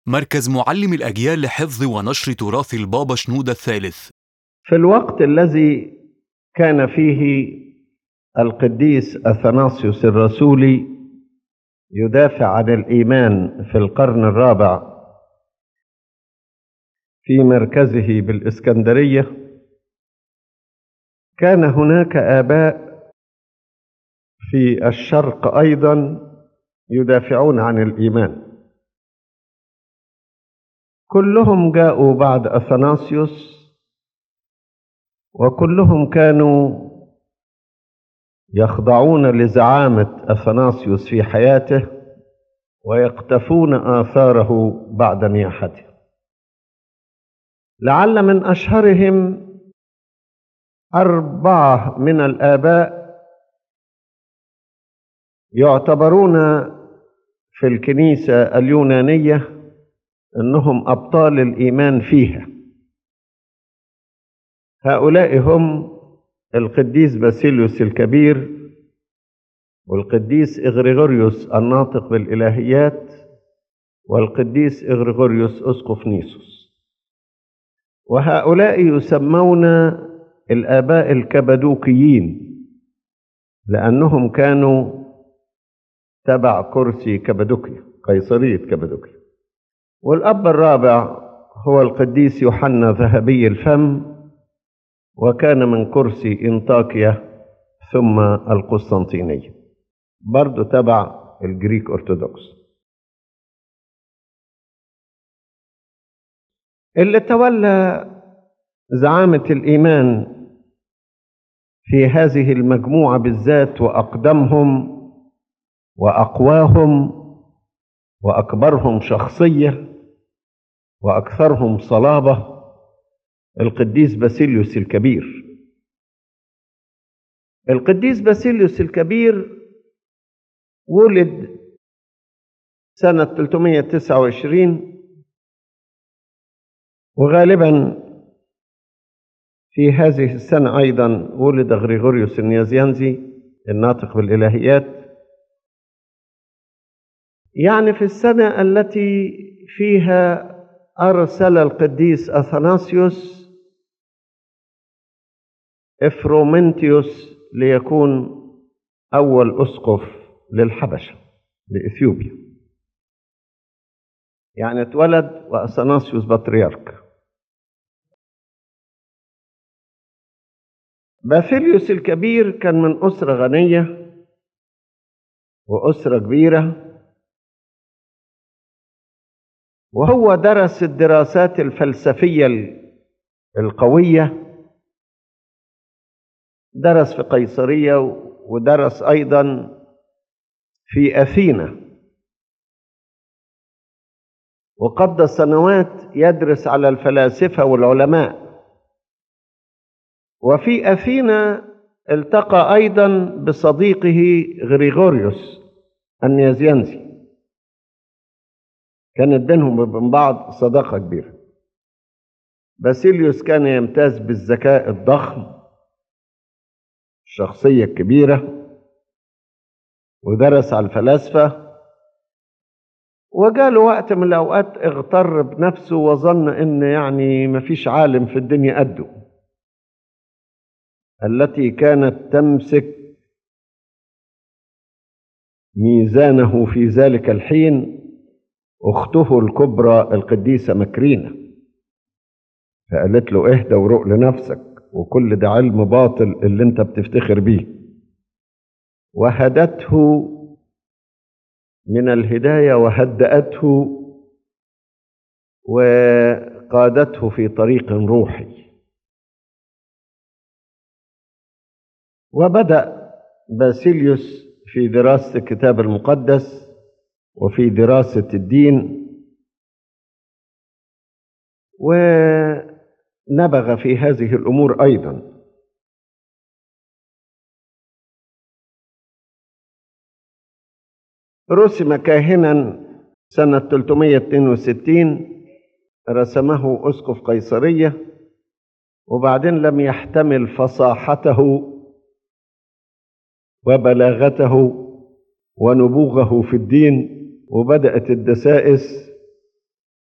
مركز معلم الأجيال لحفظ ونشر تراث البابا شنودة الثالث في الوقت الذي كان فيه القديس اثناسيوس الرسولي يدافع عن الايمان في القرن الرابع في مركزه بالاسكندريه كان هناك اباء في الشرق ايضا يدافعون عن الايمان كلهم جاءوا بعد اثناسيوس وكلهم كانوا يخضعون لزعامة أثناسيوس في حياته ويقتفون آثاره بعد نياحته لعل من أشهرهم أربعة من الآباء يعتبرون في الكنيسة اليونانية أنهم أبطال الإيمان فيها هؤلاء هم القديس باسيليوس الكبير والقديس إغريغوريوس الناطق بالإلهيات والقديس إغريغوريوس أسقف نيسوس وهؤلاء يسمون الآباء الكبدوكيين لأنهم كانوا تبع كرسي كبدوكيا قيصرية كبدوكيا والأب الرابع هو القديس يوحنا ذهبي الفم وكان من كرسي انطاكيا ثم القسطنطينية برضو تبع الجريك أرثوذكس اللي تولى زعامة الإيمان في هذه المجموعة بالذات وأقدمهم وأقواهم وأكبرهم شخصية وأكثرهم صلابة القديس باسيليوس الكبير القديس باسيليوس الكبير ولد سنة 329 وغالبا في هذه السنة أيضا ولد غريغوريوس النيازيانزي الناطق بالإلهيات يعني في السنة التي فيها أرسل القديس أثناسيوس إفرومنتيوس ليكون أول أسقف للحبشة لإثيوبيا يعني اتولد وأثناسيوس بطريرك باسيليوس الكبير كان من أسرة غنية وأسرة كبيرة وهو درس الدراسات الفلسفية القوية درس في قيصرية ودرس أيضا في أثينا وقضى سنوات يدرس على الفلاسفة والعلماء وفي أثينا التقى أيضا بصديقه غريغوريوس النيازيانزي كانت بينهم وبين بعض صداقة كبيرة باسيليوس كان يمتاز بالذكاء الضخم الشخصية الكبيرة ودرس على الفلاسفة وجاله وقت من الأوقات اغتر بنفسه وظن إن يعني مفيش عالم في الدنيا قده التي كانت تمسك ميزانه في ذلك الحين أخته الكبرى القديسة مكرينة فقالت له اهدى وروق لنفسك وكل ده علم باطل اللي انت بتفتخر بيه وهدته من الهداية وهدأته وقادته في طريق روحي وبدأ باسيليوس في دراسة الكتاب المقدس وفي دراسة الدين ونبغ في هذه الأمور أيضا رسم كاهنا سنة 362 رسمه أسقف قيصرية وبعدين لم يحتمل فصاحته وبلاغته ونبوغه في الدين وبدأت الدسائس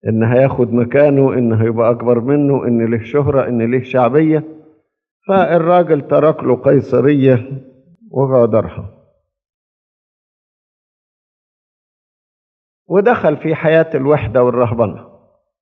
إن هياخد مكانه إن هيبقى أكبر منه إن له شهرة إن له شعبية فالراجل ترك له قيصرية وغادرها ودخل في حياة الوحدة والرهبنة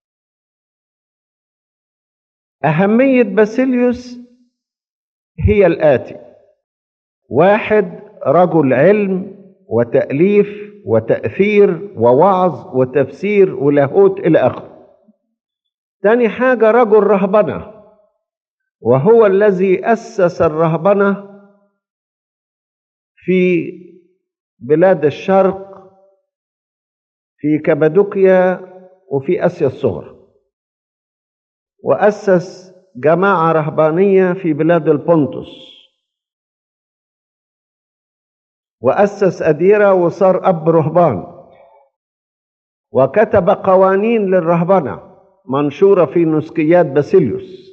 أهمية باسيليوس هي الآتي واحد رجل علم وتأليف وتأثير ووعظ وتفسير ولاهوت إلى آخره تاني حاجة رجل رهبنة وهو الذي أسس الرهبنة في بلاد الشرق في كبادوكيا وفي آسيا الصغرى وأسس جماعة رهبانية في بلاد البونتوس وأسس أديرة وصار أب رهبان وكتب قوانين للرهبنة منشورة في نسكيات باسيليوس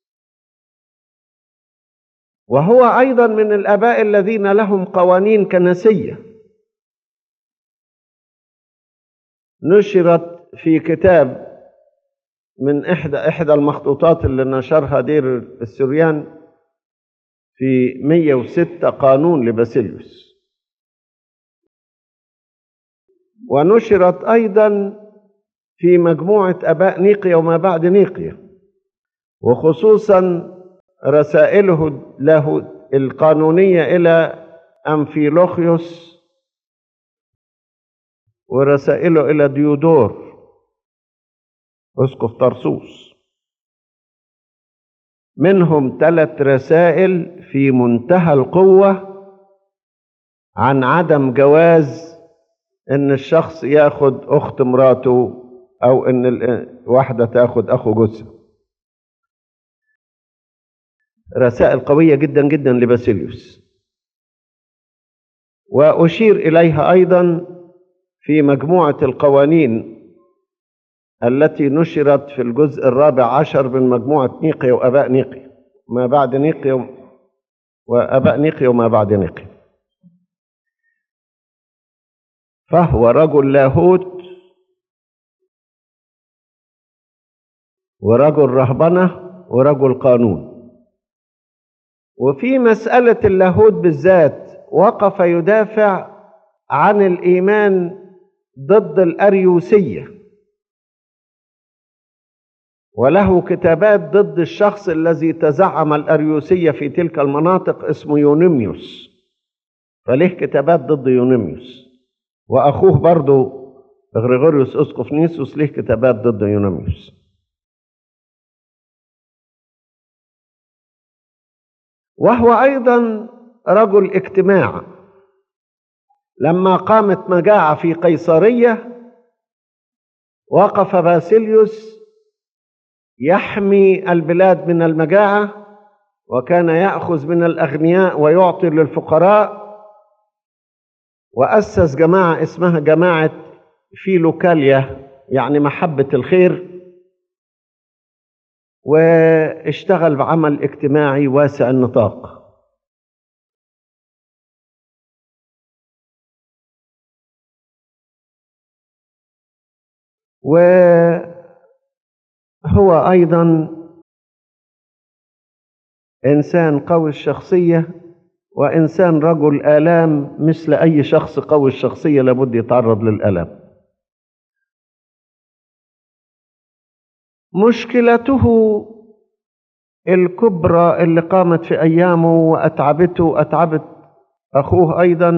وهو أيضا من الآباء الذين لهم قوانين كنسية نشرت في كتاب من إحدى إحدى المخطوطات اللي نشرها دير السريان في 106 قانون لباسيليوس ونشرت أيضا في مجموعة أباء نيقيا وما بعد نيقيا وخصوصا رسائله له القانونية إلى أمفيلوخيوس ورسائله إلى ديودور أسقف طرسوس منهم ثلاث رسائل في منتهى القوة عن عدم جواز ان الشخص ياخد اخت مراته او ان واحده تاخد اخو جوزها رسائل قويه جدا جدا لباسيليوس واشير اليها ايضا في مجموعه القوانين التي نشرت في الجزء الرابع عشر من مجموعه نيقيا واباء نيقيا ما بعد نيقيا واباء نيقيا وما بعد نيقيا فهو رجل لاهوت ورجل رهبنة ورجل قانون وفي مسألة اللاهوت بالذات وقف يدافع عن الإيمان ضد الأريوسية وله كتابات ضد الشخص الذي تزعم الأريوسية في تلك المناطق اسمه يونيميوس فله كتابات ضد يونيميوس واخوه برضه غريغوريوس اسقف نيسوس له كتابات ضد يوناميوس وهو ايضا رجل اجتماع لما قامت مجاعه في قيصريه وقف باسيليوس يحمي البلاد من المجاعه وكان ياخذ من الاغنياء ويعطي للفقراء وأسس جماعة اسمها جماعة فيلوكاليا يعني محبة الخير واشتغل بعمل اجتماعي واسع النطاق وهو أيضا إنسان قوي الشخصية وإنسان رجل آلام مثل أي شخص قوي الشخصية لابد يتعرض للآلام مشكلته الكبرى اللي قامت في أيامه وأتعبته أتعبت أخوه أيضا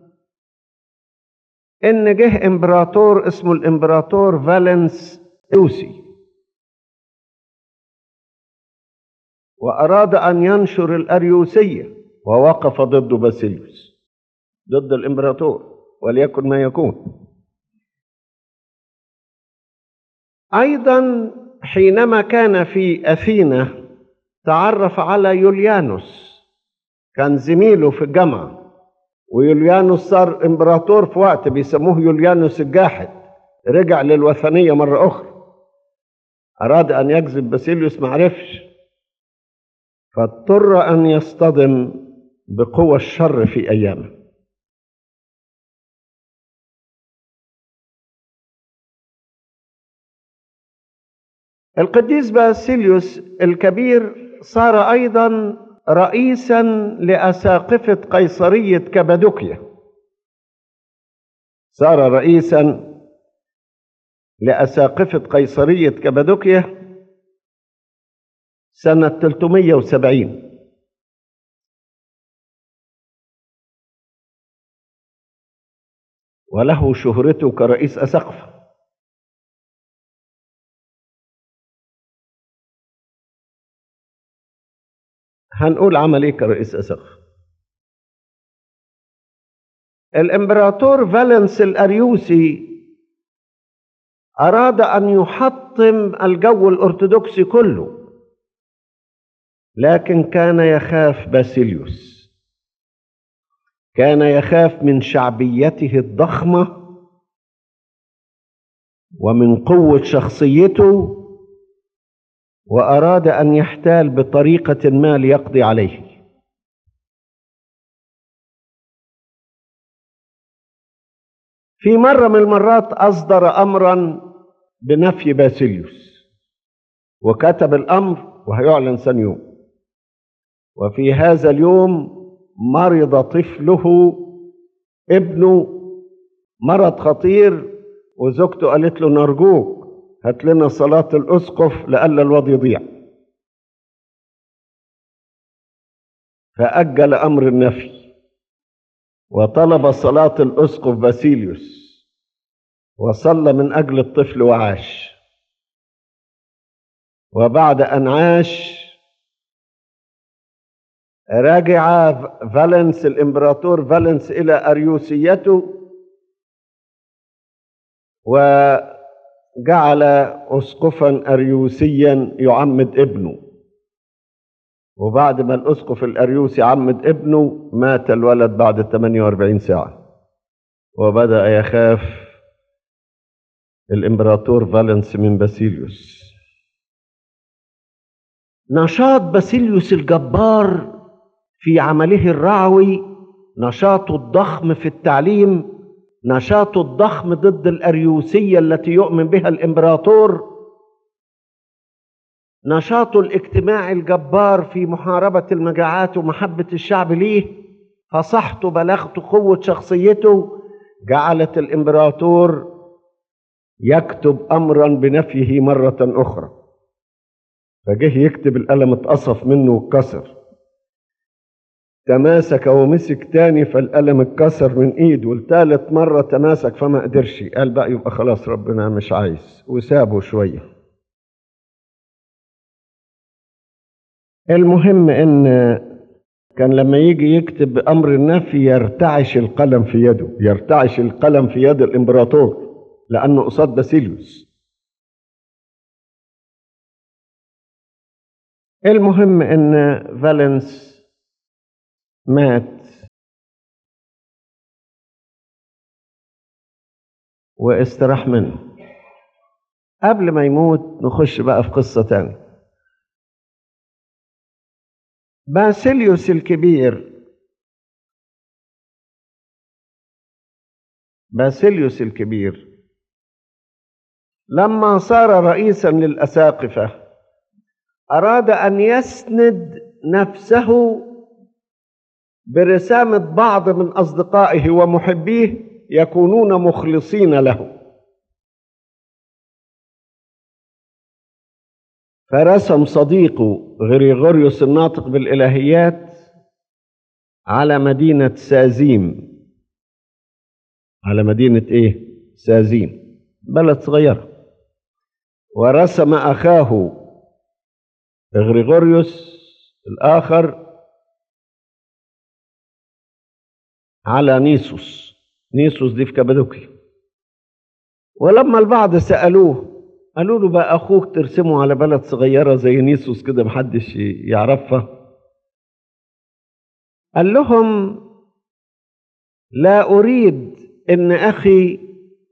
إن جه إمبراطور اسمه الإمبراطور فالنس أوسي وأراد أن ينشر الأريوسية ووقف ضد باسيليوس ضد الامبراطور وليكن ما يكون ايضا حينما كان في اثينا تعرف على يوليانوس كان زميله في الجامعه ويوليانوس صار امبراطور في وقت بيسموه يوليانوس الجاحد رجع للوثنيه مره اخرى اراد ان يجذب باسيليوس معرفش فاضطر ان يصطدم بقوى الشر في ايامه القديس باسيليوس الكبير صار أيضا رئيسا لأساقفة قيصرية كبادوكيا صار رئيسا لأساقفة قيصرية كبادوكيا سنة 370 وله شهرته كرئيس أسقفة هنقول عمل ايه كرئيس أسقفة الامبراطور فالنس الأريوسي أراد أن يحطم الجو الأرثوذكسي كله لكن كان يخاف باسيليوس كان يخاف من شعبيته الضخمة ومن قوة شخصيته وأراد أن يحتال بطريقة ما ليقضي عليه في مرة من المرات أصدر أمرا بنفي باسيليوس وكتب الأمر وهيعلن ثاني يوم وفي هذا اليوم مرض طفله ابنه مرض خطير وزوجته قالت له نرجوك هات لنا صلاة الأسقف لئلا الواد يضيع فأجل أمر النفي وطلب صلاة الأسقف باسيليوس وصلى من أجل الطفل وعاش وبعد أن عاش رجع فالنس الإمبراطور فالنس إلى أريوسيته وجعل أسقفا أريوسيا يعمد ابنه وبعد ما الأسقف الأريوسي عمد ابنه مات الولد بعد 48 ساعة وبدأ يخاف الإمبراطور فالنس من باسيليوس نشاط باسيليوس الجبار في عمله الرعوي نشاطه الضخم في التعليم نشاطه الضخم ضد الأريوسية التي يؤمن بها الإمبراطور نشاطه الاجتماعي الجبار في محاربة المجاعات ومحبة الشعب ليه فصحته بلاغته قوة شخصيته جعلت الإمبراطور يكتب أمرا بنفيه مرة أخرى فجه يكتب القلم اتقصف منه واتكسر تماسك ومسك تاني فالقلم اتكسر من ايده والتالت مرة تماسك فما قدرش قال بقى يبقى خلاص ربنا مش عايز وسابه شوية المهم ان كان لما يجي يكتب امر النفي يرتعش القلم في يده يرتعش القلم في يد الامبراطور لانه قصاد باسيليوس المهم ان فالنس مات واستراح منه قبل ما يموت نخش بقى في قصة تانية باسيليوس الكبير باسيليوس الكبير لما صار رئيسا للأساقفة أراد أن يسند نفسه برسامة بعض من أصدقائه ومحبيه يكونون مخلصين له فرسم صديقه غريغوريوس الناطق بالإلهيات على مدينة سازيم على مدينة إيه؟ سازيم بلد صغيرة ورسم أخاه غريغوريوس الآخر على نيسوس نيسوس دي في كابادوكيا ولما البعض سألوه قالوا له بقى أخوك ترسمه على بلد صغيرة زي نيسوس كده محدش يعرفها قال لهم لا أريد إن أخي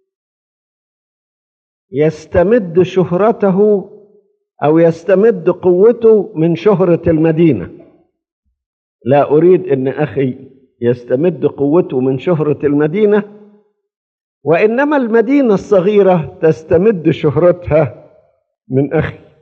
يستمد شهرته أو يستمد قوته من شهرة المدينة لا أريد إن أخي يستمد قوته من شهرة المدينة وإنما المدينة الصغيرة تستمد شهرتها من أخي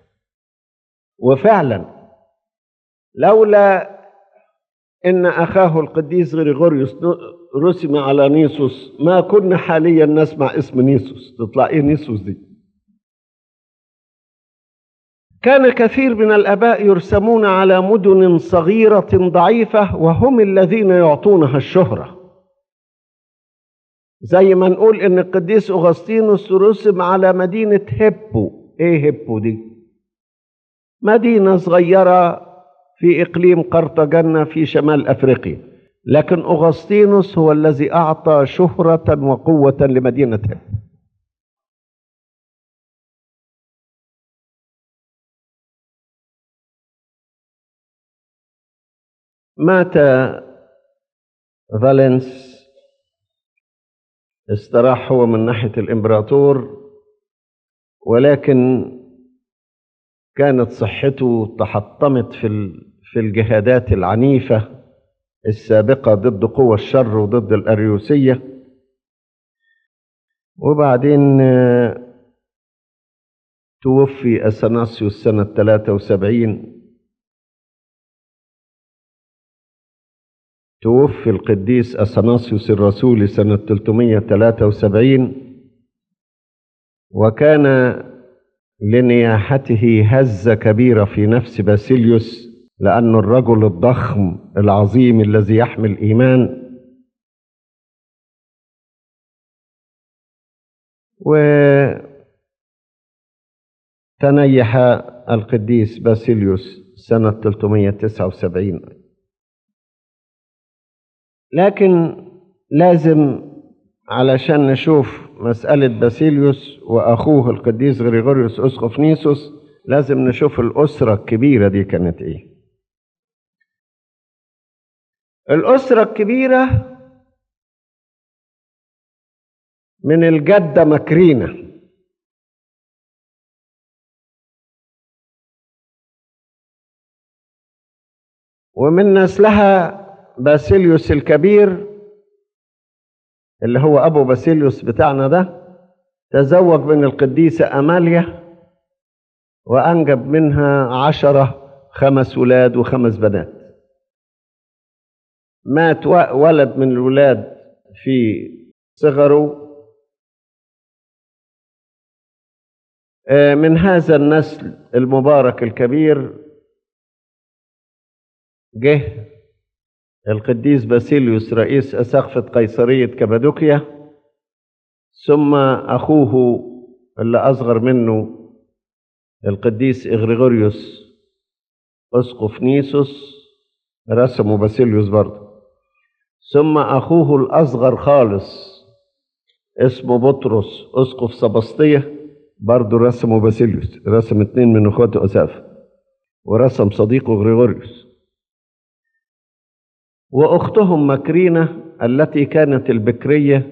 وفعلا لولا ان اخاه القديس غريغوريوس رسم على نيسوس ما كنا حاليا نسمع اسم نيسوس تطلع ايه نيسوس دي كان كثير من الاباء يرسمون على مدن صغيره ضعيفه وهم الذين يعطونها الشهره زي ما نقول ان القديس اغسطينوس رسم على مدينه هيبو ايه هيبو دي مدينه صغيره في اقليم قرطاجنة في شمال افريقيا لكن اغسطينوس هو الذي اعطى شهره وقوه لمدينه هيبو مات فالنس استراح هو من ناحية الإمبراطور ولكن كانت صحته تحطمت في في الجهادات العنيفة السابقة ضد قوى الشر وضد الأريوسية وبعدين توفي أثناسيوس سنة 73 توفي القديس أثناسيوس الرسولي سنة 373 وكان لنياحته هزة كبيرة في نفس باسيليوس لأن الرجل الضخم العظيم الذي يحمل إيمان وتنيح القديس باسيليوس سنة 379 لكن لازم علشان نشوف مسألة باسيليوس وأخوه القديس غريغوريوس أسقف نيسوس لازم نشوف الأسرة الكبيرة دي كانت إيه الأسرة الكبيرة من الجدة مكرينة ومن نسلها باسيليوس الكبير اللي هو أبو باسيليوس بتاعنا ده تزوج من القديسة أماليا وأنجب منها عشرة خمس ولاد وخمس بنات مات ولد من الولاد في صغره من هذا النسل المبارك الكبير جه القديس باسيليوس رئيس أساقفة قيصرية كابادوكيا ثم أخوه اللي أصغر منه القديس إغريغوريوس أسقف نيسوس رسمه باسيليوس برضه ثم أخوه الأصغر خالص اسمه بطرس أسقف سبسطية برضه رسمه باسيليوس رسم اتنين من اخواته أسافة ورسم صديقه غريغوريوس واختهم مكرينه التي كانت البكريه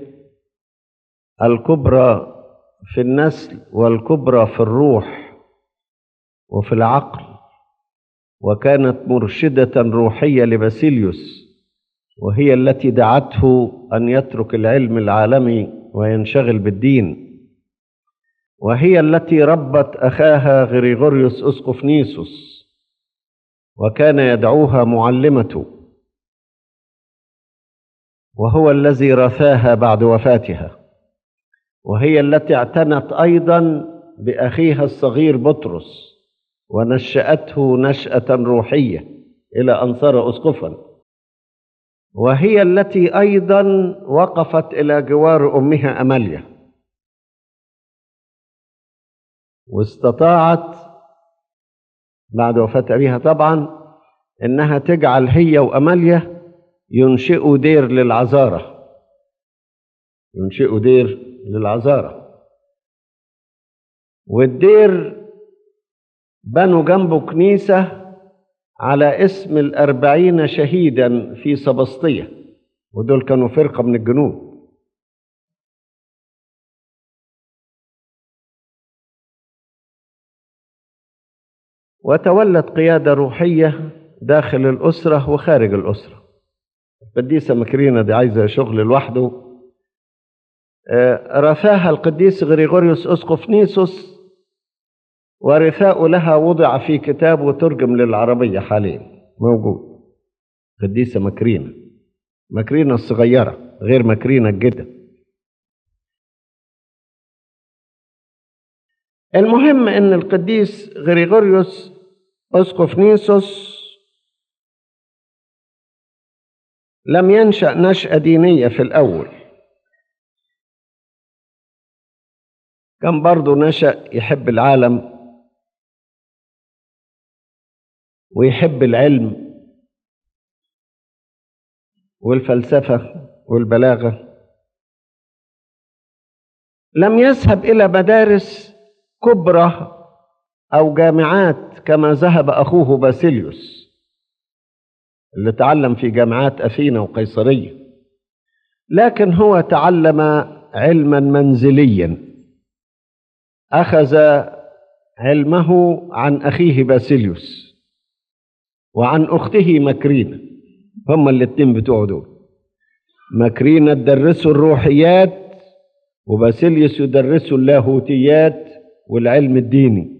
الكبرى في النسل والكبرى في الروح وفي العقل وكانت مرشده روحيه لباسيليوس وهي التي دعته ان يترك العلم العالمي وينشغل بالدين وهي التي ربت اخاها غريغوريوس اسقف نيسوس وكان يدعوها معلمته وهو الذي رثاها بعد وفاتها وهي التي اعتنت ايضا باخيها الصغير بطرس ونشاته نشاه روحيه الى ان صار اسقفا وهي التي ايضا وقفت الى جوار امها اماليا واستطاعت بعد وفاه ابيها طبعا انها تجعل هي واماليا ينشئوا دير للعذارة ينشئوا دير للعذارة والدير بنوا جنبه كنيسة على اسم الأربعين شهيدا في سبسطية ودول كانوا فرقة من الجنوب وتولت قيادة روحية داخل الأسرة وخارج الأسرة القديسة مكرينة دي عايزة شغل لوحده رثاها القديس غريغوريوس أسقف نيسوس ورثاء لها وضع في كتاب وترجم للعربية حاليا موجود قديسة مكرينة مكرينة الصغيرة غير مكرينة الجدة المهم ان القديس غريغوريوس اسقف نيسوس لم ينشأ نشأة دينية في الأول كان برضه نشأ يحب العالم ويحب العلم والفلسفة والبلاغة لم يذهب إلى مدارس كبرى أو جامعات كما ذهب أخوه باسيليوس اللي تعلم في جامعات أثينا وقيصرية لكن هو تعلم علما منزليا أخذ علمه عن أخيه باسيليوس وعن أخته مكرينة هما الاتنين بتوعه دول مكرينة تدرسوا الروحيات وباسيليوس يدرسوا اللاهوتيات والعلم الديني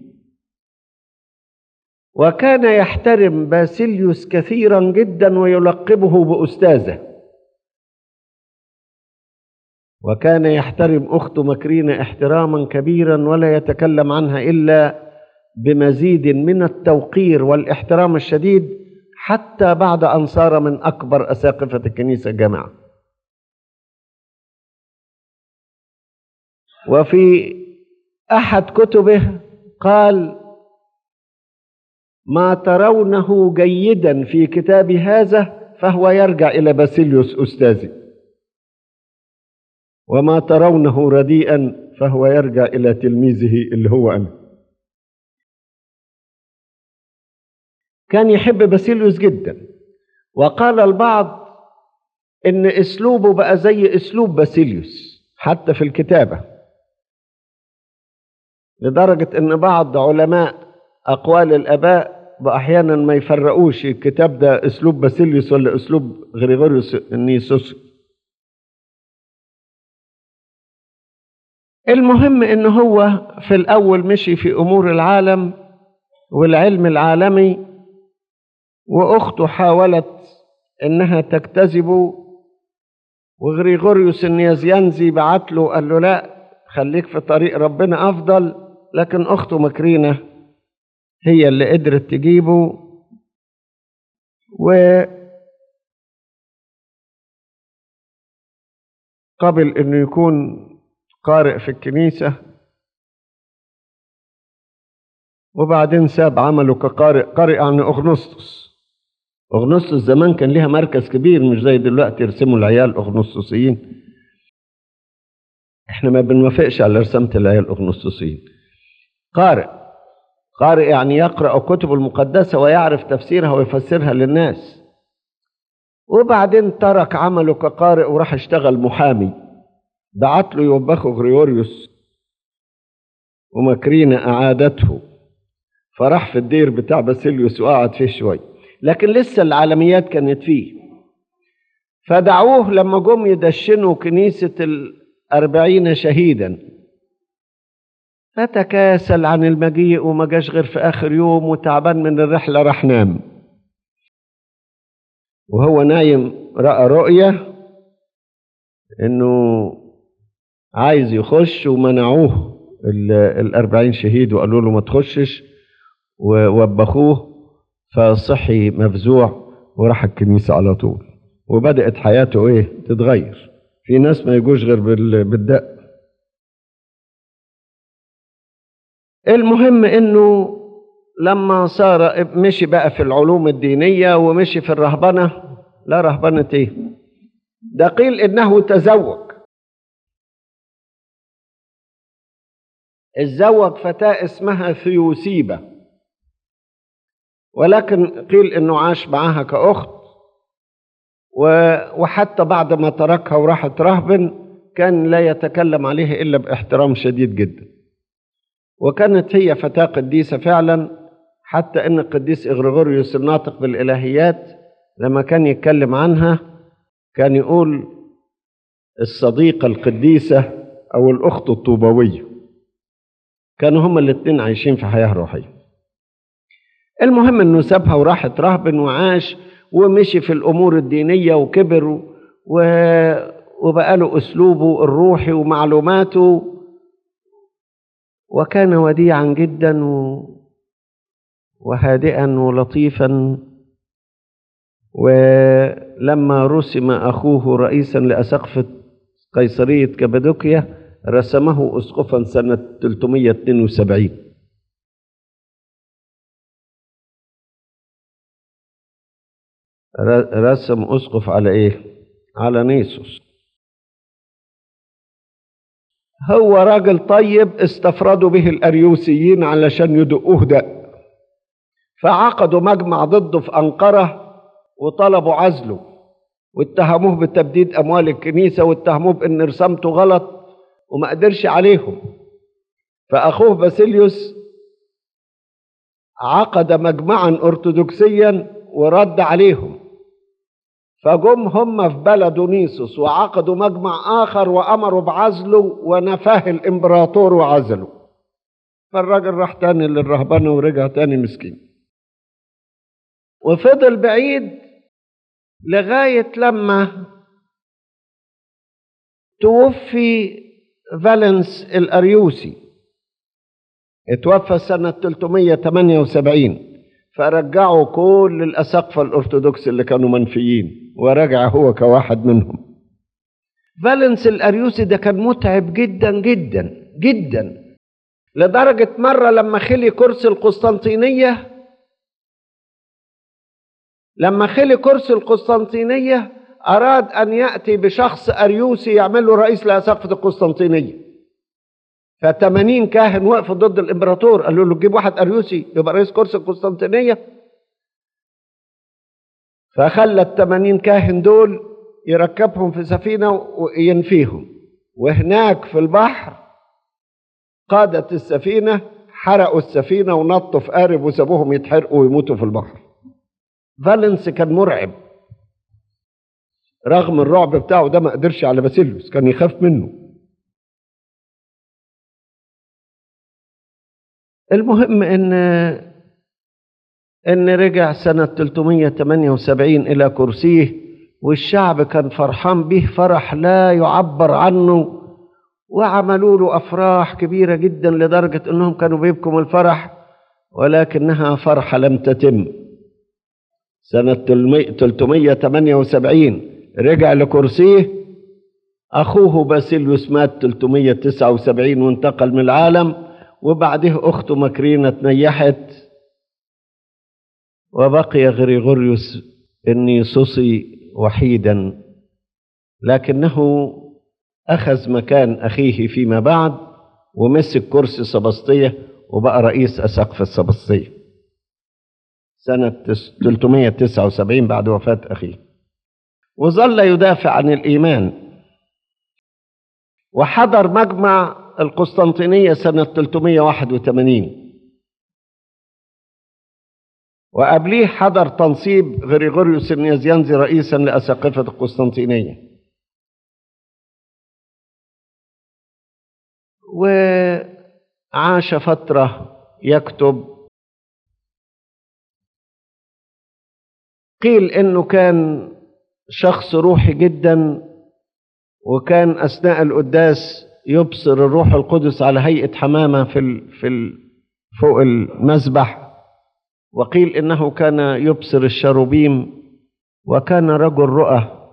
وكان يحترم باسيليوس كثيرا جدا ويلقبه بأستاذه وكان يحترم أخته مكرينة احتراما كبيرا ولا يتكلم عنها إلا بمزيد من التوقير والاحترام الشديد حتى بعد أن صار من أكبر أساقفة الكنيسة جامعة وفي أحد كتبه قال ما ترونه جيدا في كتاب هذا فهو يرجع إلى باسيليوس أستاذي وما ترونه رديئا فهو يرجع إلى تلميذه اللي هو أنا كان يحب باسيليوس جدا وقال البعض إن أسلوبه بقى زي أسلوب باسيليوس حتى في الكتابة لدرجة إن بعض علماء أقوال الآباء أحيانا ما يفرقوش الكتاب ده أسلوب باسيليوس ولا أسلوب غريغوريوس النيسوس المهم إن هو في الأول مشي في أمور العالم والعلم العالمي وأخته حاولت إنها تجتذبه وغريغوريوس النيازيانزي بعت له قال له لا خليك في طريق ربنا أفضل لكن أخته مكرينة هي اللي قدرت تجيبه و قبل انه يكون قارئ في الكنيسة وبعدين ساب عمله كقارئ قارئ عن أغنسطس أغنسطس زمان كان ليها مركز كبير مش زي دلوقتي يرسموا العيال أغنسطسيين احنا ما بنوافقش على رسامة العيال أغنسطسيين قارئ قارئ يعني يقرأ الكتب المقدسة ويعرف تفسيرها ويفسرها للناس وبعدين ترك عمله كقارئ وراح اشتغل محامي بعت له يوبخه غريوريوس ومكرينة أعادته فراح في الدير بتاع باسيليوس وقعد فيه شوي لكن لسه العالميات كانت فيه فدعوه لما جم يدشنوا كنيسة الأربعين شهيدا فتكاسل عن المجيء وما جاش غير في آخر يوم وتعبان من الرحلة راح نام وهو نايم رأى رؤية إنه عايز يخش ومنعوه الأربعين شهيد وقالوا له ما تخشش ووبخوه فصحي مفزوع وراح الكنيسة على طول وبدأت حياته إيه تتغير في ناس ما يجوش غير بالدق المهم انه لما صار مشي بقى في العلوم الدينية ومشي في الرهبنة لا رهبنة ايه ده قيل انه تزوج اتزوج فتاة اسمها ثيوسيبة ولكن قيل انه عاش معاها كأخت وحتى بعد ما تركها وراحت رهبن كان لا يتكلم عليها إلا باحترام شديد جدا وكانت هي فتاة قديسة فعلا حتى ان القديس اغريغوريوس الناطق بالالهيات لما كان يتكلم عنها كان يقول الصديقة القديسة او الاخت الطوبوية كانوا هما الاتنين عايشين في حياة روحية المهم انه سابها وراحت رهبن وعاش ومشي في الامور الدينية وكبر و... وبقى له اسلوبه الروحي ومعلوماته وكان وديعا جدا و... وهادئا ولطيفا ولما رسم اخوه رئيسا لاسقفه قيصريه كابادوكيا رسمه اسقفا سنه 372 رسم اسقف على ايه على نيسوس هو راجل طيب استفردوا به الاريوسيين علشان يدقوه دق فعقدوا مجمع ضده في انقره وطلبوا عزله واتهموه بتبديد اموال الكنيسه واتهموه بان رسامته غلط وما قدرش عليهم فاخوه باسيليوس عقد مجمعا ارثوذكسيا ورد عليهم فجم هم في بلد نيسوس وعقدوا مجمع اخر وامروا بعزله ونفاه الامبراطور وعزله فالراجل راح تاني للرهبنه ورجع تاني مسكين وفضل بعيد لغايه لما توفي فالنس الاريوسي اتوفى سنه 378 فرجعوا كل الاساقفه الارثوذكس اللي كانوا منفيين ورجع هو كواحد منهم فالنس الاريوسي ده كان متعب جدا جدا جدا لدرجه مره لما خلي كرسي القسطنطينيه لما خلي كرسي القسطنطينيه اراد ان ياتي بشخص اريوسي يعمل له رئيس لاساقفه القسطنطينيه ف80 كاهن وقفوا ضد الامبراطور قالوا له تجيب واحد اريوسي يبقى رئيس كرسي القسطنطينيه فخلى ال 80 كاهن دول يركبهم في سفينه وينفيهم وهناك في البحر قادة السفينة حرقوا السفينة ونطوا في قارب وسابوهم يتحرقوا ويموتوا في البحر فالنس كان مرعب رغم الرعب بتاعه ده ما قدرش على باسيليوس كان يخاف منه المهم ان ان رجع سنة 378 إلى كرسيه والشعب كان فرحان به فرح لا يعبر عنه وعملوا له أفراح كبيرة جدا لدرجة أنهم كانوا بيبكوا من الفرح ولكنها فرحة لم تتم سنة 378 رجع لكرسيه أخوه باسيليوس مات 379 وانتقل من العالم وبعده أخته مكرينة تنيحت وبقي غريغوريوس النيسوسي وحيدا لكنه أخذ مكان أخيه فيما بعد ومسك كرسي سبسطية وبقى رئيس أساقفة السبسطية سنة 379 بعد وفاة أخيه وظل يدافع عن الإيمان وحضر مجمع القسطنطينية سنة 381 وقبليه حضر تنصيب غريغوريوس النيزيانزي رئيسا لأساقفة القسطنطينية وعاش فترة يكتب قيل انه كان شخص روحي جدا وكان اثناء القداس يبصر الروح القدس على هيئه حمامه في ال في ال فوق المذبح وقيل انه كان يبصر الشروبيم وكان رجل رؤى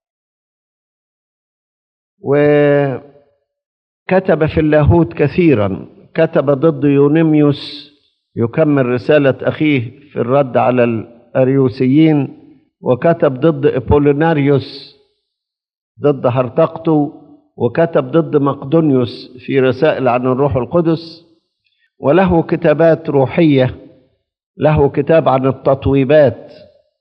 وكتب في اللاهوت كثيرا كتب ضد يونيميوس يكمل رساله اخيه في الرد على الاريوسيين وكتب ضد ابوليناريوس ضد هرطقته وكتب ضد مقدونيوس في رسائل عن الروح القدس وله كتابات روحيه له كتاب عن التطويبات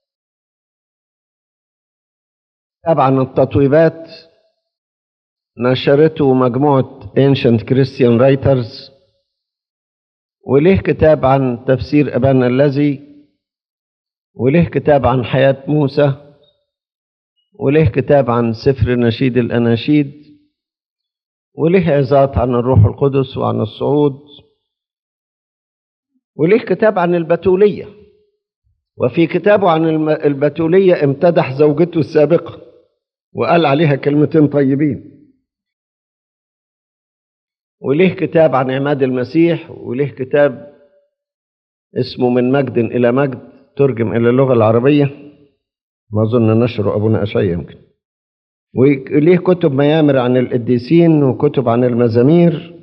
كتاب عن التطويبات نشرته مجموعة Ancient Christian Writers وليه كتاب عن تفسير أبانا الذي وليه كتاب عن حياة موسى وليه كتاب عن سفر نشيد الأناشيد وليه عظات عن الروح القدس وعن الصعود وليه كتاب عن البتولية وفي كتابه عن الم- البتولية امتدح زوجته السابقة وقال عليها كلمتين طيبين وليه كتاب عن عماد المسيح وليه كتاب اسمه من مجد إلى مجد ترجم إلى اللغة العربية ما أظن نشره أبونا أشعيا يمكن وليه كتب ميامر عن القديسين وكتب عن المزامير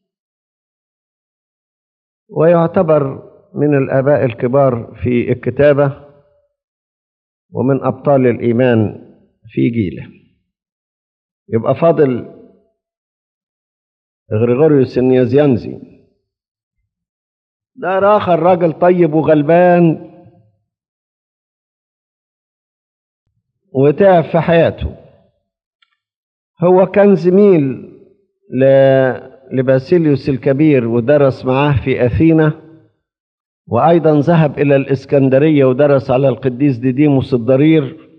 ويعتبر من الآباء الكبار في الكتابة ومن أبطال الإيمان في جيله يبقى فاضل غريغوريوس النيازيانزي ده آخر راجل طيب وغلبان وتعب في حياته هو كان زميل ل... لباسيليوس الكبير ودرس معاه في أثينا وأيضا ذهب إلى الإسكندرية ودرس على القديس ديديموس الضرير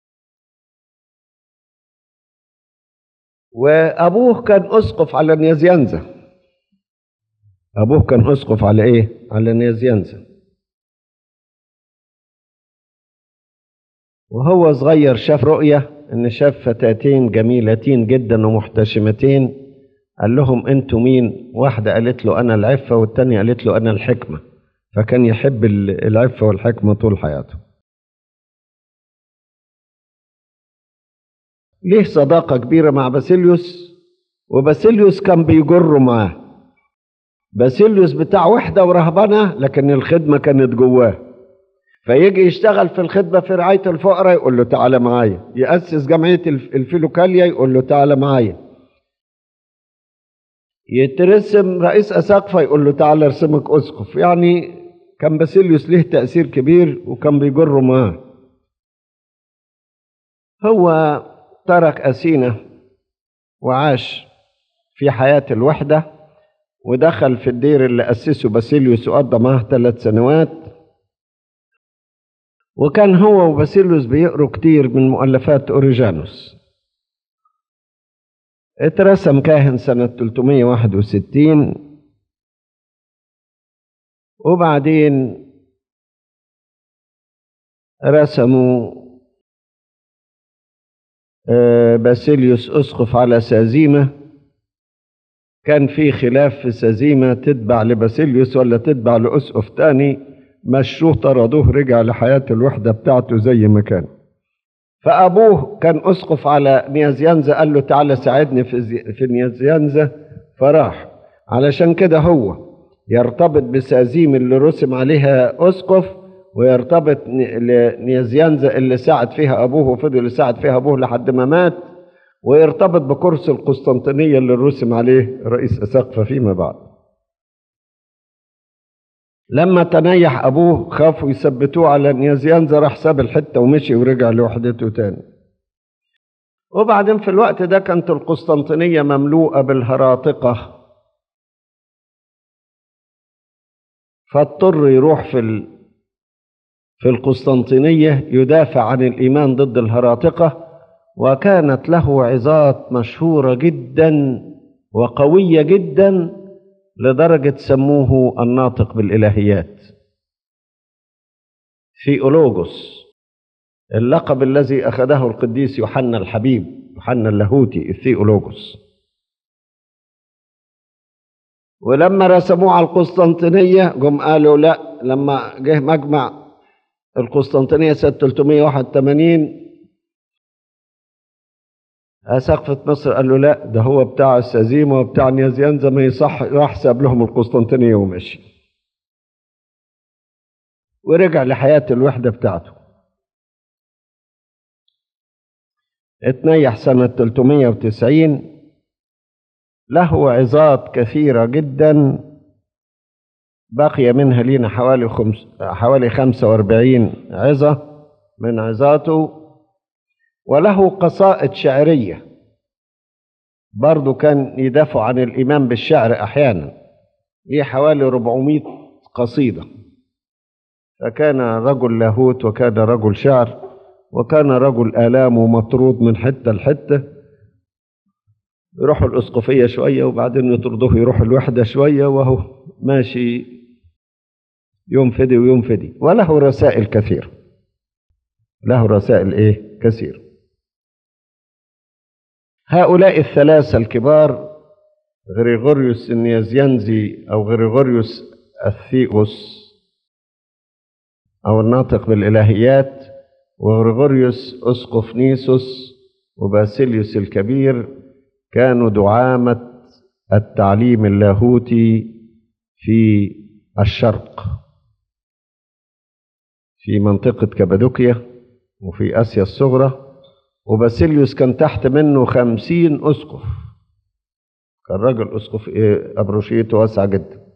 وأبوه كان أسقف على نيازيانزا أبوه كان أسقف على إيه؟ على نيازيانزا وهو صغير شاف رؤية إن شاف فتاتين جميلتين جدا ومحتشمتين قال لهم أنتوا مين؟ واحدة قالت له أنا العفة والتانية قالت له أنا الحكمة فكان يحب ال- العفة والحكمة طول حياته ليه صداقة كبيرة مع باسيليوس وباسيليوس كان بيجره معاه باسيليوس بتاع وحدة ورهبنة لكن الخدمة كانت جواه فيجي يشتغل في الخدمة في رعاية الفقراء يقول له تعالى معايا يأسس جمعية الف- الفيلوكاليا يقول له تعالى معايا يترسم رئيس أساقفة يقول له تعالى ارسمك أسقف يعني كان باسيليوس ليه تأثير كبير وكان بيجره معاه هو ترك أثينا وعاش في حياة الوحدة ودخل في الدير اللي أسسه باسيليوس وقضى معاه ثلاث سنوات وكان هو وباسيليوس بيقروا كتير من مؤلفات أوريجانوس اترسم كاهن سنة 361 وبعدين رسموا آه، باسيليوس أسقف على سازيمة كان في خلاف في سازيمة تتبع لباسيليوس ولا تتبع لأسقف تاني مشوه طردوه رجع لحياة الوحدة بتاعته زي ما كان فأبوه كان أسقف على نيازيانزا قال له تعالى ساعدني في, زي- في نيازيانزا فراح علشان كده هو يرتبط بسازيم اللي رسم عليها أسقف ويرتبط ن- لنيازيانزا اللي ساعد فيها أبوه وفضل يساعد فيها أبوه لحد ما مات ويرتبط بكرسي القسطنطينية اللي رسم عليه رئيس أساقفة فيما بعد لما تنيح أبوه خافوا يثبتوه على نيازيانزا راح ساب الحتة ومشي ورجع لوحدته تاني وبعدين في الوقت ده كانت القسطنطينية مملوءة بالهراطقة فاضطر يروح في ال... في القسطنطينية يدافع عن الإيمان ضد الهراطقة وكانت له عظات مشهورة جدا وقوية جدا لدرجة سموه الناطق بالإلهيات ثيولوجوس اللقب الذي أخذه القديس يوحنا الحبيب يوحنا اللاهوتي الثيولوجوس ولما رسموه على القسطنطينية جم قالوا لا لما جه مجمع القسطنطينية سنة 381 سقفة مصر قال له لا ده هو بتاع السزيمة وبتاع نيازيانزا ما يصح راح ساب لهم القسطنطينية ومشي ورجع لحياة الوحدة بتاعته اتنيح سنة 390 له عظات كثيرة جدا بقي منها لينا حوالي خمس حوالي 45 عظة من عظاته وله قصائد شعرية برضو كان يدافع عن الإيمان بالشعر أحيانا ليه حوالي 400 قصيدة فكان رجل لاهوت وكان رجل شعر وكان رجل آلام ومطرود من حتة لحتة يروحوا الأسقفية شوية وبعدين يطردوه يروح الوحدة شوية وهو ماشي يوم فدي ويوم فدي وله رسائل كثيرة له رسائل ايه كثيرة هؤلاء الثلاثة الكبار غريغوريوس النيازيانزي أو غريغوريوس الثيوس أو الناطق بالإلهيات وغريغوريوس أسقف نيسوس وباسيليوس الكبير كانوا دعامة التعليم اللاهوتي في الشرق في منطقة كابادوكيا وفي آسيا الصغرى وباسيليوس كان تحت منه خمسين أسقف كان راجل أسقف إيه أبروشيته واسعة جدا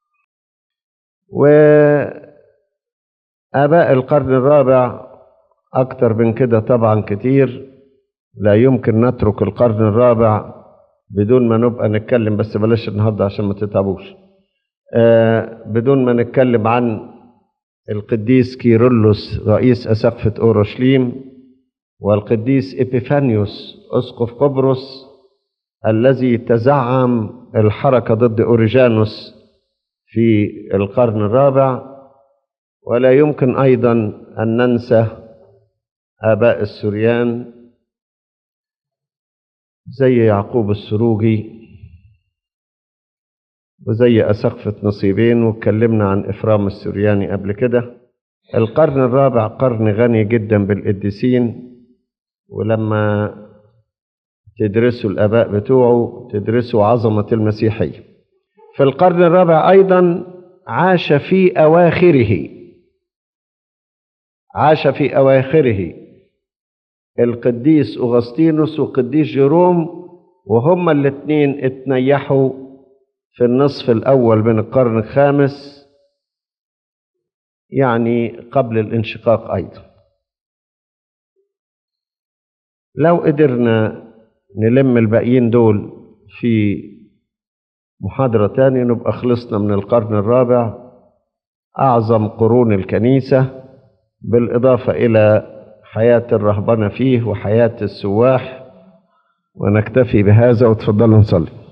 وآباء القرن الرابع أكتر من كده طبعا كتير لا يمكن نترك القرن الرابع بدون ما نبقى نتكلم بس بلاش النهارده عشان ما تتعبوش آه بدون ما نتكلم عن القديس كيرلس رئيس أسقفة أورشليم والقديس إبيفانيوس أسقف قبرص الذي تزعم الحركة ضد أوريجانوس في القرن الرابع ولا يمكن أيضا أن ننسى آباء السريان زي يعقوب السروجي وزي أسقفة نصيبين واتكلمنا عن إفرام السرياني قبل كده القرن الرابع قرن غني جدا بالقديسين ولما تدرسوا الآباء بتوعه تدرسوا عظمة المسيحية في القرن الرابع أيضا عاش في أواخره عاش في أواخره القديس أغسطينوس والقديس جيروم وهما الاثنين اتنيحوا في النصف الأول من القرن الخامس يعني قبل الانشقاق أيضا لو قدرنا نلم الباقيين دول في محاضرة تانية نبقى خلصنا من القرن الرابع أعظم قرون الكنيسة بالإضافة إلى حياة الرهبنة فيه وحياة السواح ونكتفي بهذا وتفضلوا نصلي